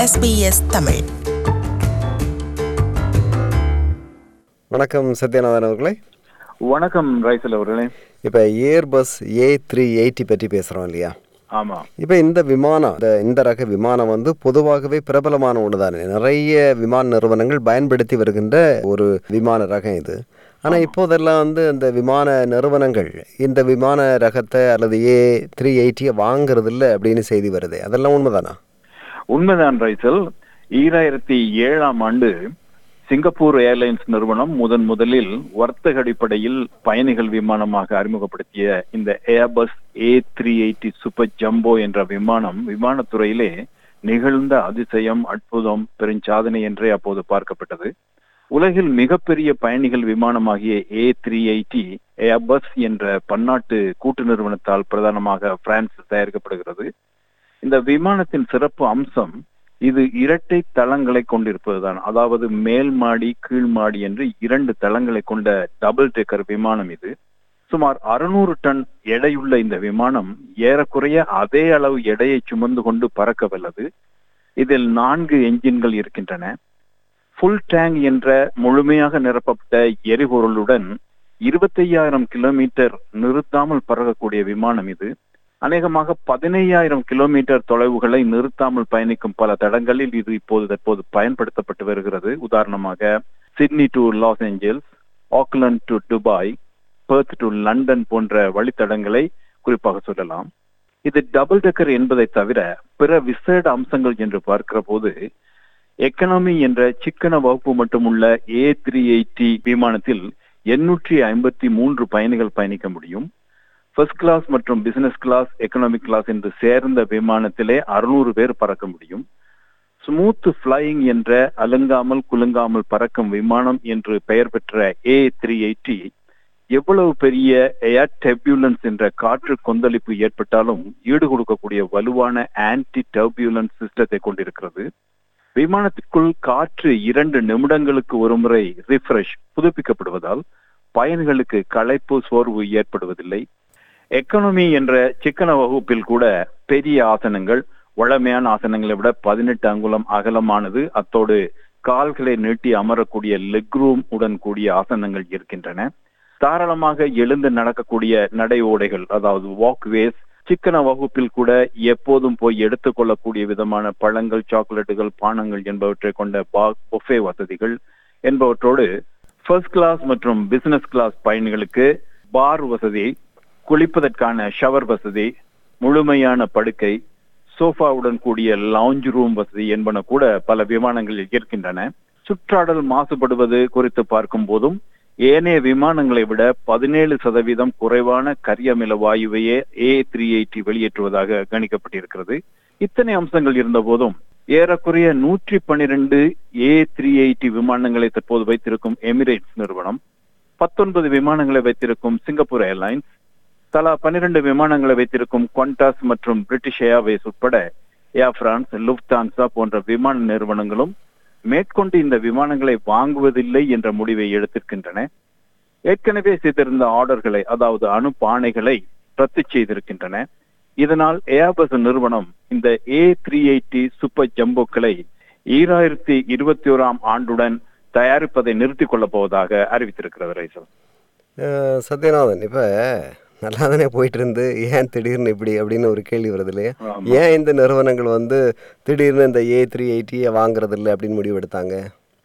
SBS Tamil வணக்கம் சத்யநாதன் அவர்களே வணக்கம் ரைசல் அவர்களே இப்போ ஏர்பஸ் ஏ த்ரீ எயிட்டி பற்றி பேசுகிறோம் இல்லையா ஆமா இப்போ இந்த விமானம் இந்த இந்த ரக விமானம் வந்து பொதுவாகவே பிரபலமான ஒன்று தானே நிறைய விமான நிறுவனங்கள் பயன்படுத்தி வருகின்ற ஒரு விமான ரகம் இது ஆனால் இப்போதெல்லாம் வந்து இந்த விமான நிறுவனங்கள் இந்த விமான ரகத்தை அல்லது ஏ த்ரீ எயிட்டியை வாங்குறது இல்லை அப்படின்னு செய்தி வருது அதெல்லாம் உண்மைதானா உண்மைதான் ரைசல் ஈராயிரத்தி ஏழாம் ஆண்டு சிங்கப்பூர் ஏர்லைன்ஸ் நிறுவனம் முதன் முதலில் வர்த்தக அடிப்படையில் பயணிகள் விமானமாக அறிமுகப்படுத்திய இந்த Airbus A three eighty super jumbo என்ற விமானம் விமானத்துறையிலே நிகழ்ந்த அதிசயம் அற்புதம் பெருஞ்சாதனை என்றே அப்போது பார்க்கப்பட்டது உலகில் மிகப்பெரிய பயணிகள் விமானமாகிய ஏ த்ரீ எயிட்டி ஏர்பஸ் என்ற பன்னாட்டு கூட்டு நிறுவனத்தால் பிரதானமாக பிரான்ஸ் தயாரிக்கப்படுகிறது இந்த விமானத்தின் சிறப்பு அம்சம் இது இரட்டை தளங்களை கொண்டிருப்பதுதான் அதாவது மேல் மாடி கீழ் மாடி என்று இரண்டு தளங்களை கொண்ட டபுள் டெக்கர் விமானம் இது சுமார் அறுநூறு டன் எடையுள்ள இந்த விமானம் ஏறக்குறைய அதே அளவு எடையை சுமந்து கொண்டு பறக்க வல்லது இதில் நான்கு என்ஜின்கள் இருக்கின்றன ஃபுல் டேங்க் என்ற முழுமையாக நிரப்பப்பட்ட எரிபொருளுடன் இருபத்தையாயிரம் கிலோமீட்டர் நிறுத்தாமல் பறக்கக்கூடிய விமானம் இது அநேகமாக பதினையாயிரம் கிலோமீட்டர் தொலைவுகளை நிறுத்தாமல் பயணிக்கும் பல தடங்களில் இது இப்போது தற்போது பயன்படுத்தப்பட்டு வருகிறது உதாரணமாக Sydney to Los Angeles Auckland to Dubai Perth to London போன்ற வழித்தடங்களை குறிப்பாக சொல்லலாம் இது டபுள் டெக்கர் என்பதை தவிர பிற விசேட அம்சங்கள் என்று பார்க்கிற போது எக்கனாமி என்ற சிக்கன வகுப்பு மட்டுமுள்ள ஏ த்ரீ எயிட்டி விமானத்தில் எண்ணூற்றி ஐம்பத்தி மூன்று பயணிகள் பயணிக்க முடியும் ஃபர்ஸ்ட் கிளாஸ் மற்றும் பிசினஸ் கிளாஸ் எக்கனாமிக் கிளாஸ் என்று சேர்ந்த விமானத்திலே அறுநூறு பேர் பறக்க முடியும் ஸ்மூத் ஃபிளையிங் என்ற அலங்காமல் குலுங்காமல் பறக்கும் விமானம் என்று பெயர் பெற்ற ஏ த்ரீ எயிட்டி எவ்வளவு பெரிய ஏர் டெர்பியூலன்ஸ் என்ற காற்று கொந்தளிப்பு ஏற்பட்டாலும் ஈடு கொடுக்கக்கூடிய வலுவான ஆன்டி டர்பியூலன்ஸ் சிஸ்டத்தை கொண்டிருக்கிறது விமானத்திற்குள் காற்று இரண்டு நிமிடங்களுக்கு ஒருமுறை ரிஃப்ரெஷ் புதுப்பிக்கப்படுவதால் பயணிகளுக்கு களைப்பு சோர்வு ஏற்படுவதில்லை எக்கனாமி என்ற சிக்கன வகுப்பில் கூட பெரிய ஆசனங்கள் வழமையான ஆசனங்களை விட பதினெட்டு அங்குலம் அகலமானது அத்தோடு கால்களை நீட்டி அமரக்கூடிய லெக் ரூம் உடன் கூடிய ஆசனங்கள் இருக்கின்றன தாராளமாக எழுந்து நடக்கக்கூடிய நடை ஓடைகள் அதாவது வாக்வேஸ் சிக்கன வகுப்பில் கூட எப்போதும் போய் எடுத்துக்கொள்ளக்கூடிய விதமான பழங்கள் சாக்லேட்டுகள் பானங்கள் என்பவற்றை கொண்ட பொஃபே வசதிகள் என்பவற்றோடு ஃபர்ஸ்ட் கிளாஸ் மற்றும் பிசினஸ் கிளாஸ் பயணிகளுக்கு பார் வசதி குளிப்பதற்கான ஷவர் வசதி முழுமையான படுக்கை சோஃபாவுடன் கூடிய லவுஞ்ச் ரூம் வசதி என்பன கூட பல விமானங்களில் இருக்கின்றன சுற்றாடல் மாசுபடுவது குறித்து பார்க்கும் போதும் ஏனைய விமானங்களை விட பதினேழு சதவீதம் குறைவான கரியமில வாயுவையே ஏ த்ரீ எயிட்டி வெளியேற்றுவதாக கணிக்கப்பட்டிருக்கிறது இத்தனை அம்சங்கள் இருந்த போதும் ஏறக்குறைய நூற்றி பன்னிரண்டு ஏ த்ரீ எயிட்டி விமானங்களை தற்போது வைத்திருக்கும் எமிரேட்ஸ் நிறுவனம் பத்தொன்பது விமானங்களை வைத்திருக்கும் சிங்கப்பூர் ஏர்லைன்ஸ் தலா பன்னிரண்டு விமானங்களை வைத்திருக்கும் குவாண்டாஸ் மற்றும் பிரிட்டிஷ் ஏர்வேஸ் உட்பட ஏர் பிரான்ஸ் லுப்தான்சா போன்ற விமான நிறுவனங்களும் மேற்கொண்டு இந்த விமானங்களை வாங்குவதில்லை என்ற முடிவை எடுத்திருக்கின்றன ஏற்கனவே செய்திருந்த ஆர்டர்களை அதாவது அனுப்பாணைகளை ரத்து செய்திருக்கின்றன இதனால் ஏர்பஸ் நிறுவனம் இந்த ஏ த்ரீ எயிட்டி சூப்பர் ஜம்போக்களை ஈராயிரத்தி இருபத்தி ஓராம் ஆண்டுடன் தயாரிப்பதை நிறுத்திக் கொள்ளப் போவதாக அறிவித்திருக்கிறது ரைசல் அஹ், சத்யநாதன் இப்போ நல்லா தானே போயிட்டு இருந்து ஏன் திடீர்னு இப்படி அப்படின்னு ஒரு கேள்வி வருது இல்லையா ஆமா. ஏன் இந்த நிறுவனங்கள் வந்து திடீர்னு இந்த ஏ த்ரீ எயிட்டியை வாங்குறது இல்லை அப்படின்னு முடிவு எடுத்தாங்க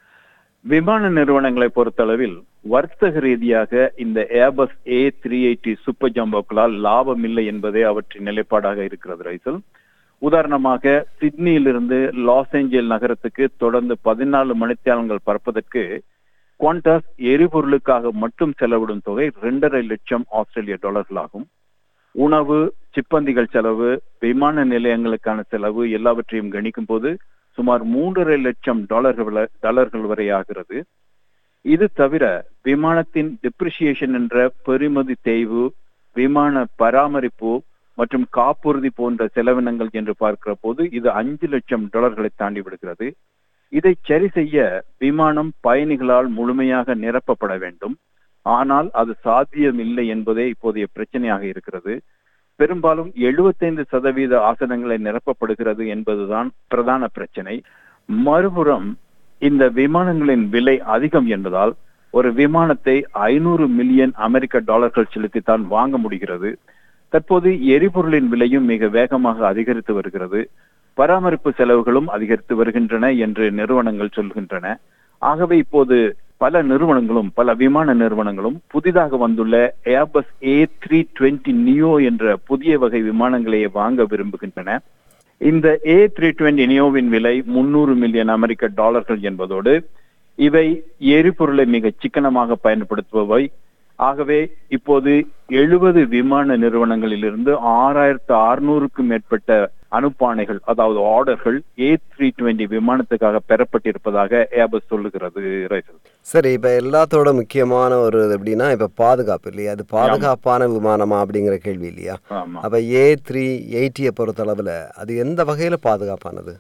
விமான நிறுவனங்களை பொறுத்தளவில் வர்த்தக ரீதியாக இந்த Airbus A three eighty super ஜம்போக்களால் லாபம் இல்லை என்பதே அவற்றின் நிலைப்பாடாக இருக்கிறது ரைசல் உதாரணமாக சிட்னியிலிருந்து லாஸ் ஏஞ்சல் நகரத்துக்கு தொடர்ந்து பதினாலு மணித்தியாலங்கள் பறப்பதற்கு குவாண்டாஸ் எரிபொருளுக்காக மட்டும் செலவிடும் தொகை இரண்டரை லட்சம் ஆஸ்திரேலிய டாலர்கள் ஆகும் உணவு சிப்பந்திகள் செலவு விமான நிலையங்களுக்கான செலவு எல்லாவற்றையும் கணிக்கும் போது சுமார் மூன்றரை லட்சம் டாலர்கள் வரை- டாலர்கள் வரை ஆகிறது இது தவிர விமானத்தின் டிப்ரிசியேஷன் என்ற பெறுமதி தேய்வு விமான பராமரிப்பு மற்றும் காப்புறுதி போன்ற செலவினங்கள் என்று பார்க்கிற போது இது அஞ்சு லட்சம் டாலர்களை தாண்டி விடுகிறது இதை சரி செய்ய விமானம் பயணிகளால் முழுமையாக நிரப்பப்பட வேண்டும் ஆனால் அது சாத்தியமில்லை என்பதே இப்போதைய பிரச்சனையாக இருக்கிறது பெரும்பாலும் எழுபத்தைந்து சதவீத ஆசனங்களை நிரப்பப்படுகிறது என்பதுதான் பிரதான பிரச்சனை மறுபுறம் இந்த விமானங்களின் விலை அதிகம் என்பதால் ஒரு விமானத்தை ஐநூறு மில்லியன் அமெரிக்க டாலர்கள் செலுத்தித்தான் வாங்க முடிகிறது தற்போது எரிபொருளின் விலையும் மிக வேகமாக அதிகரித்து வருகிறது பராமரிப்பு செலவுகளும் அதிகரித்து வருகின்றன என்று நிறுவனங்கள் சொல்கின்றன ஆகவே இப்போது பல நிறுவனங்களும் பல விமான நிறுவனங்களும் புதிதாக வந்துள்ள Airbus A three twenty neo என்ற புதிய வகை விமானங்களை வாங்க விரும்புகின்றன இந்த ஏ த்ரீ டுவெண்ட்டி நியோவின் விலை முன்னூறு மில்லியன் அமெரிக்க டாலர்கள் என்பதோடு இவை எரிபொருளை மிக சிக்கனமாக பயன்படுத்துபவை ஆகவே இப்போது எழுபது விமான நிறுவனங்களிலிருந்து ஆறாயிரத்து அறுநூறுக்கும் மேற்பட்ட அனுப்பாணைகள் அதாவது ஆர்டர்கள் ஏ த்ரீ டுவெண்ட்டி விமானத்துக்காக பெறப்பட்டிருப்பதாக ஏபஸ் சொல்லுகிறது ரைசல் சரி இப்போ எல்லாத்தோட முக்கியமான ஒரு இது எப்படின்னா இப்போ பாதுகாப்பு இல்லையா அது பாதுகாப்பான விமானமா அப்படிங்கிற கேள்வி இல்லையா ஆமா அப்போ ஏ த்ரீ எயிட்டியை பொறுத்தளவில் அது எந்த வகையில் பாதுகாப்பானது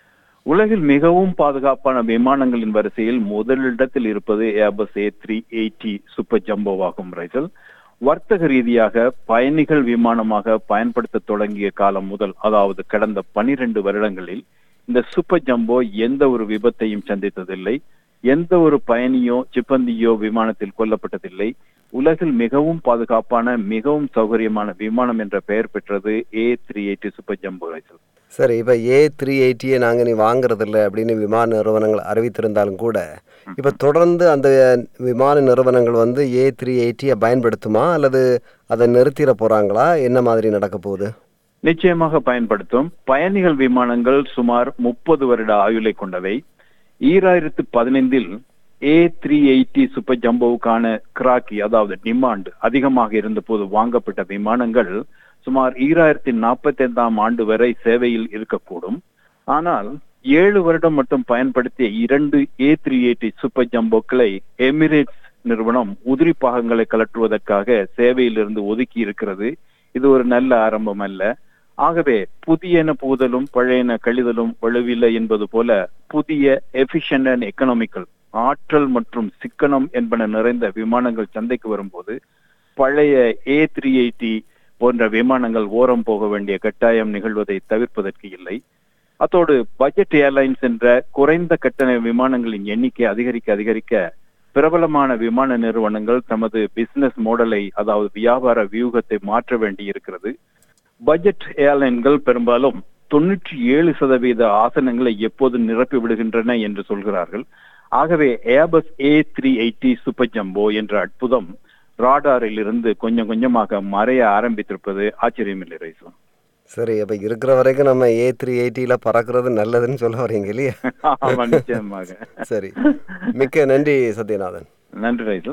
உலகில் மிகவும் பாதுகாப்பான விமானங்களின் வரிசையில் முதலிடத்தில் இருப்பது Airbus A three eighty super ஜம்போவாகும் ரைசல் வர்த்தக ரீதியாக பயணிகள் விமானமாக பயன்படுத்த தொடங்கிய காலம் முதல் அதாவது கடந்த பனிரெண்டு வருடங்களில் இந்த சூப்பர் ஜம்போ எந்த ஒரு விபத்தையும் சந்தித்ததில்லை எந்த ஒரு பயணியோ சிப்பந்தியோ விமானத்தில் கொல்லப்பட்டதில்லை உலகில் மிகவும் பாதுகாப்பான மிகவும் சௌகரியமான விமானம் என்ற பெயர் பெற்றது A three eighty super jumbo ரைசல் சரி இப்போ ஏ த்ரீ எயிட்டியை நாங்கள் நீ வாங்குறதில்ல அப்படின்னு விமான நிறுவனங்கள் அறிவித்திருந்தாலும் கூட இப்போ தொடர்ந்து அந்த விமான நிறுவனங்கள் வந்து ஏ த்ரீ எயிட்டியை பயன்படுத்துமா அல்லது அதை நிறுத்திட போகிறாங்களா என்ன மாதிரி நடக்க போகுது நிச்சயமாக பயன்படுத்தும் பயணிகள் விமானங்கள் சுமார் முப்பது வருட ஆயுளை கொண்டவை ஈராயிரத்து பதினைந்தில் ஏ த்ரீ எயிட்டி சூப்பர் ஜம்போவுக்கான கிராக்கி அதாவது டிமாண்ட் அதிகமாக இருந்தபோது வாங்கப்பட்ட விமானங்கள் சுமார் ஈராயிரத்தி நாற்பத்தி ஐந்தாம் ஆண்டு வரை சேவையில் இருக்கக்கூடும் ஆனால் ஏழு வருடம் மட்டும் பயன்படுத்திய இரண்டு ஏ த்ரீ எயிட்டி சூப்பர் ஜம்போக்களை எமிரேட்ஸ் நிறுவனம் உதிரி பாகங்களை கலற்றுவதற்காக சேவையிலிருந்து ஒதுக்கி இருக்கிறது இது ஒரு நல்ல ஆரம்பம் அல்ல ஆகவே புதியன புகுதலும் பழையன கழிதலும் வலுவில்லை என்பது போல புதிய எஃபிஷியன்ட் அண்ட் எக்கனாமிக்கல் ஆற்றல் மற்றும் சிக்கனம் என்பன நிறைந்த விமானங்கள் சந்தைக்கு வரும்போது பழைய ஏ த்ரீ எயிட்டி போன்ற விமானங்கள் ஓரம் போக வேண்டிய கட்டாயம் நிகழ்வதை தவிர்ப்பதற்கு இல்லை அத்தோடு பட்ஜெட் ஏர்லைன்ஸ் என்ற குறைந்த கட்டண விமானங்களின் எண்ணிக்கை அதிகரிக்க அதிகரிக்க பிரபலமான விமான நிறுவனங்கள் தமது பிசினஸ் மாடலை அதாவது வியாபார வியூகத்தை மாற்ற வேண்டி இருக்கிறது பட்ஜெட் ஏர்லைன்கள் பெரும்பாலும் தொண்ணூற்றி ஏழு சதவீத ஆசனங்களை எப்போது நிரப்பி விடுகின்றன என்று சொல்கிறார்கள் ஆகவே Airbus A three eighty super jumbo என்ற அற்புதம் ராடாரில் இருந்து கொஞ்சம் கொஞ்சமாக மறைய ஆரம்பித்திருப்பது ஆச்சரியமில்லை ரைசு சரி அப்போ இருக்கிற வரைக்கும் நம்ம ஏ த்ரீ எயிட்டியில் பறக்கிறது நல்லதுன்னு சொல்ல வரீங்க இல்லையா ஆமா நிச்சயமாக சரி மிக்க நன்றி சத்யநாதன் நன்றி ரைசு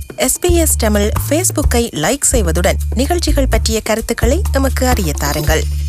எஸ்பிஎஸ் தமிழ் ஃபேஸ்புக்கை லைக் செய்வதுடன் நிகழ்ச்சிகள் பற்றிய கருத்துக்களை எமக்கு அறிய தாருங்கள்